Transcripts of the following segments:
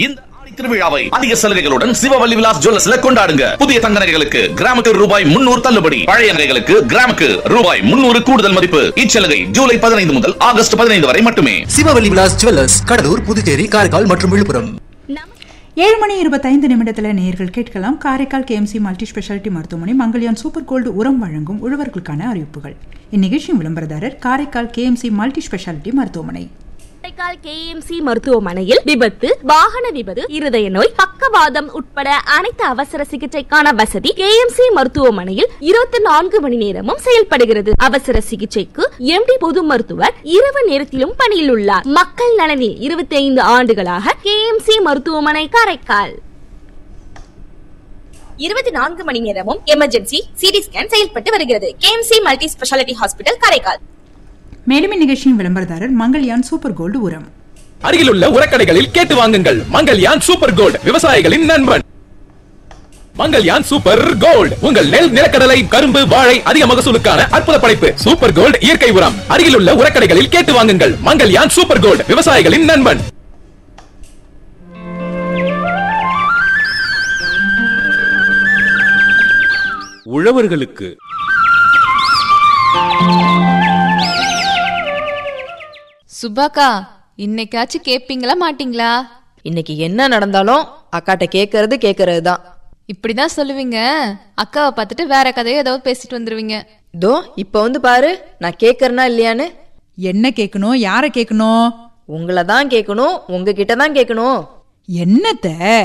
இந்த ஆடி திருவிழாவை அதிக சலுகைகளுடன் சிவவல்லி விலாஸ் ஜுவல்லர்ஸ்ல கொண்டாடுங்க புதிய தங்க நகைகளுக்கு கிராமுக்கு ரூபாய் முன்னூறு தள்ளுபடி பழைய நகைகளுக்கு கிராமுக்கு ரூபாய் முன்னூறு கூடுதல் மதிப்பு இச்சலுகை ஜூலை பதினைந்து முதல் ஆகஸ்ட் பதினைந்து வரை மட்டுமே சிவவல்லி விலாஸ் ஜுவல்லர்ஸ் கடலூர் புதுச்சேரி காரைக்கால் மற்றும் விழுப்புரம் ஏழு மணி இருபத்தைந்து நிமிடத்தில் நேயர்கள் கேட்கலாம் காரைக்கால் கேஎம்சி மல்டி ஸ்பெஷாலிட்டி மருத்துவமனை மங்கள்யான் சூப்பர் கோல்டு உரம் வழங்கும் உழவர்களுக்கான அறிவிப்புகள் இந்நிகழ்ச்சியின் விளம்பரதாரர் காரைக்கால் கேஎம்சி மல்டி ஸ்பெஷாலிட்டி மருத்துவமனை காரைக்கால் கேஎம்சி மருத்துவமனையில் விபத்து வாகன விபத்து இருதய நோய் பக்கவாதம் உட்பட அனைத்து அவசர சிகிச்சைக்கான வசதி கேஎம்சி மருத்துவமனையில் இருபத்தி நான்கு மணி நேரமும் செயல்படுகிறது அவசர சிகிச்சைக்கு எம்டி பொது மருத்துவர் இரவு நேரத்திலும் பணியில் உள்ளார் மக்கள் நலனில் இருபத்தி ஐந்து ஆண்டுகளாக கேஎம்சி மருத்துவமனை காரைக்கால் இருபத்தி நான்கு மணி நேரமும் எமர்ஜென்சி சிடி ஸ்கேன் செயல்பட்டு வருகிறது KMC multi speciality hospital Karaikal மேலும் இந்நிகழ்ச்சியின் விளம்பரதாரர் மங்கள்யான் சூப்பர் கோல்டு உரம் அருகிலுள்ள உரக்கடைகளில் கேட்டு வாங்குங்கள் மங்கல்யான் சூப்பர் கோல்ட் விவசாயிகளின் நண்பன் மங்கல்யான் சூப்பர் கோல்ட் உங்கள் நெல் நிலக்கடலை கரும்பு வாழை அதிக மகசூலுக்கான அற்புத படைப்பு சூப்பர் கோல்ட் இயற்கை உரம் அருகிலுள்ள உரக்கடைகளில் கேட்டு வாங்குங்கள் மங்கல்யான் சூப்பர் கோல்ட் விவசாயிகளின் நண்பன் உழவர்களுக்கு சுபாக்கா இன்னைக்காச்சும் கேப்பீங்களா மாட்டீங்களா இன்னைக்கு என்ன நடந்தாலும் அக்காட்ட கேக்குறது கேக்குறது தான் இப்படிதான் சொல்லுவீங்க அக்காவை பார்த்துட்டு வேற கதையோ ஏதாவது பேசிட்டு வந்துருவீங்க இதோ இப்ப வந்து பாரு நான் கேக்குறேனா இல்லையான்னு என்ன கேட்கணும் யாரை கேட்கணும் உங்களை தான் கேட்கணும் உங்ககிட்ட தான் கேட்கணும் என்னத்த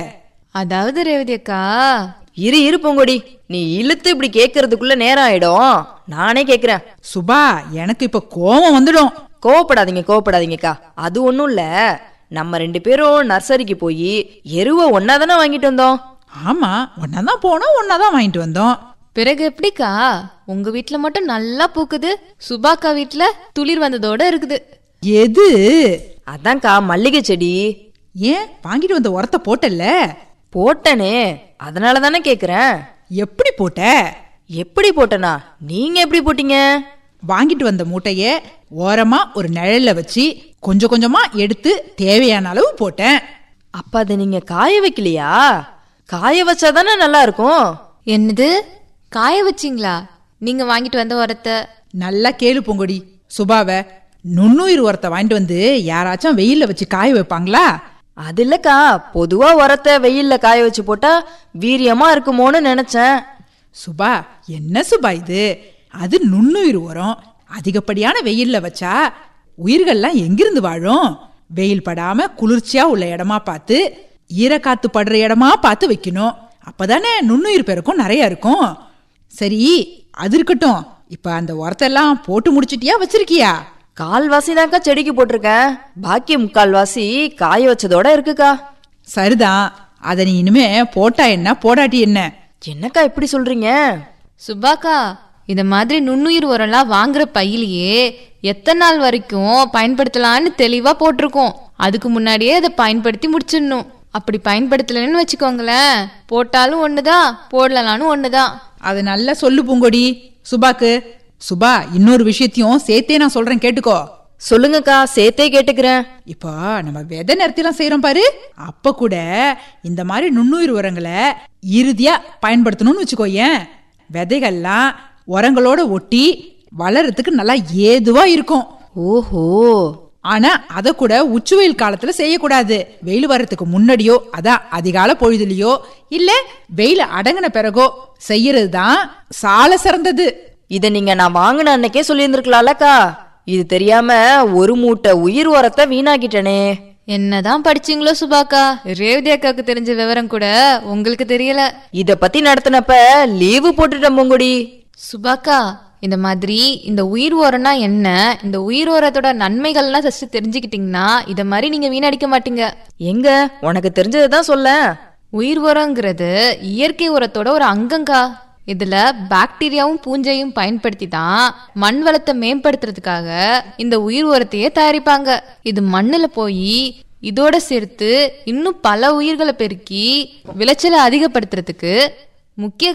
அதாவது ரேவதி அக்கா இரு இரு பொங்கொடி நீ இழுத்து இப்படி கேக்குறதுக்குள்ள நேரம் ஆயிடும் நானே கேக்குறேன் சுபா எனக்கு இப்ப கோபம் வந்துடும் கோவப்படாதீங்க கோவப்படாதீங்கக்கா அது ஒண்ணும் இல்ல நம்ம ரெண்டு பேரும் நர்சரிக்கு போய் எருவை ஒன்னா தானே வாங்கிட்டு வந்தோம் ஆமா ஒன்னாதான் போனோம் ஒன்னாதான் வாங்கிட்டு வந்தோம் பிறகு எப்படிக்கா உங்க வீட்ல மட்டும் நல்லா பூக்குது சுபாக்கா வீட்ல துளிர் வந்ததோட இருக்குது எது அதான்க்கா மல்லிகை செடி ஏன் வாங்கிட்டு வந்த உரத்தை போட்டல்ல போட்டனே அதனால தானே கேக்குறேன் எப்படி போட்ட எப்படி போட்டனா நீங்க எப்படி போட்டீங்க வாங்கிட்டு வந்த மூட்டைய ஓரமா ஒரு நிழல்ல வச்சு கொஞ்சம் கொஞ்சமா எடுத்து தேவையான அளவு போட்டேன் அப்ப அதை நீங்க காய வைக்கலையா காய வச்சாதானே நல்லா இருக்கும் என்னது காய வச்சிங்களா நீங்க வாங்கிட்டு வந்த உரத்தை நல்லா கேளு பொங்கொடி சுபாவ நுண்ணுயிர் உரத்தை வாங்கிட்டு வந்து யாராச்சும் வெயில்ல வச்சு காய வைப்பாங்களா அது இல்லக்கா பொதுவா உரத்தை வெயில்ல காய வச்சு போட்டா வீரியமா இருக்குமோன்னு நினைச்சேன் சுபா என்ன சுபா இது அது நுண்ணுயிர் உரம் அதிகப்படியான வெயில்ல வச்சா உயிர்கள்லாம் எங்கிருந்து வாழும் வெயில் படாம குளிர்ச்சியா உள்ள இடமா பார்த்து ஈரக்காத்து படுற இடமா பார்த்து வைக்கணும் அப்பதானே நுண்ணுயிர் பெருக்கும் நிறைய இருக்கும் சரி அது இருக்கட்டும் இப்ப அந்த உரத்தெல்லாம் போட்டு முடிச்சிட்டியா வச்சிருக்கியா கால்வாசி தான்க்கா செடிக்கு போட்டிருக்கேன் பாக்கி முக்கால்வாசி காய வச்சதோட இருக்குக்கா சரிதான் அதை நீ இனிமே போட்டா என்ன போடாட்டி என்ன என்னக்கா இப்படி சொல்றீங்க சுபாக்கா இந்த மாதிரி நுண்ணுயிர் உரம்லாம் வாங்குற பையிலேயே எத்தனை நாள் வரைக்கும் பயன்படுத்தலாம்னு தெளிவா போட்டிருக்கோம் அதுக்கு முன்னாடியே அதை பயன்படுத்தி முடிச்சிடணும் அப்படி பயன்படுத்தலைன்னு வச்சுக்கோங்களேன் போட்டாலும் ஒண்ணுதான் போடலனாலும் ஒண்ணுதான் அது நல்லா சொல்லு பூங்கொடி சுபாக்கு சுபா இன்னொரு விஷயத்தையும் சேர்த்தே நான் சொல்றேன் கேட்டுக்கோ சொல்லுங்கக்கா சேர்த்தே கேட்டுக்கிறேன் இப்போ நம்ம விதை நிறுத்திலாம் செய்யறோம் பாரு அப்ப கூட இந்த மாதிரி நுண்ணுயிர் உரங்களை இறுதியா பயன்படுத்தணும்னு வச்சுக்கோ ஏன் விதைகள்லாம் உரங்களோட ஒட்டி வளர்றதுக்கு நல்லா ஏதுவா இருக்கும் ஓஹோ ஆனா அத கூட உச்சி வெயில் காலத்துல செய்யக்கூடாது வெயில் வர்றதுக்கு முன்னாடியோ அதான் அதிகால பொழுதுலயோ இல்ல வெயில் அடங்கின பிறகோ செய்யறது தான் சால சிறந்தது இத நீங்க நான் வாங்கின அன்னைக்கே சொல்லியிருந்திருக்கலாம்லக்கா இது தெரியாம ஒரு மூட்டை உயிர் உரத்தை வீணாக்கிட்டனே என்னதான் படிச்சீங்களோ சுபாக்கா ரேவதி அக்காவுக்கு தெரிஞ்ச விவரம் கூட உங்களுக்கு தெரியல இத பத்தி நடத்தினப்ப லீவு போட்டுட்டேன் பொங்குடி சுபாக்கா இந்த மாதிரி இந்த உயிர் உரம்னா என்ன இந்த உயிர் உரத்தோட நன்மைகள்லாம் ஃபர்ஸ்ட் தெரிஞ்சுக்கிட்டீங்கன்னா இத மாதிரி நீங்க வீணடிக்க மாட்டீங்க எங்க உனக்கு தெரிஞ்சதுதான் சொல்ல உயிர் உரங்கிறது இயற்கை உரத்தோட ஒரு அங்கங்கா இதுல பாக்டீரியாவும் பூஞ்சையும் பயன்படுத்தி தான் மண் வளத்தை மேம்படுத்துறதுக்காக இந்த உயிர் உரத்தையே தயாரிப்பாங்க இது மண்ணுல போய் இதோட சேர்த்து இன்னும் பல உயிர்களை பெருக்கி விளைச்சலை அதிகப்படுத்துறதுக்கு முக்கிய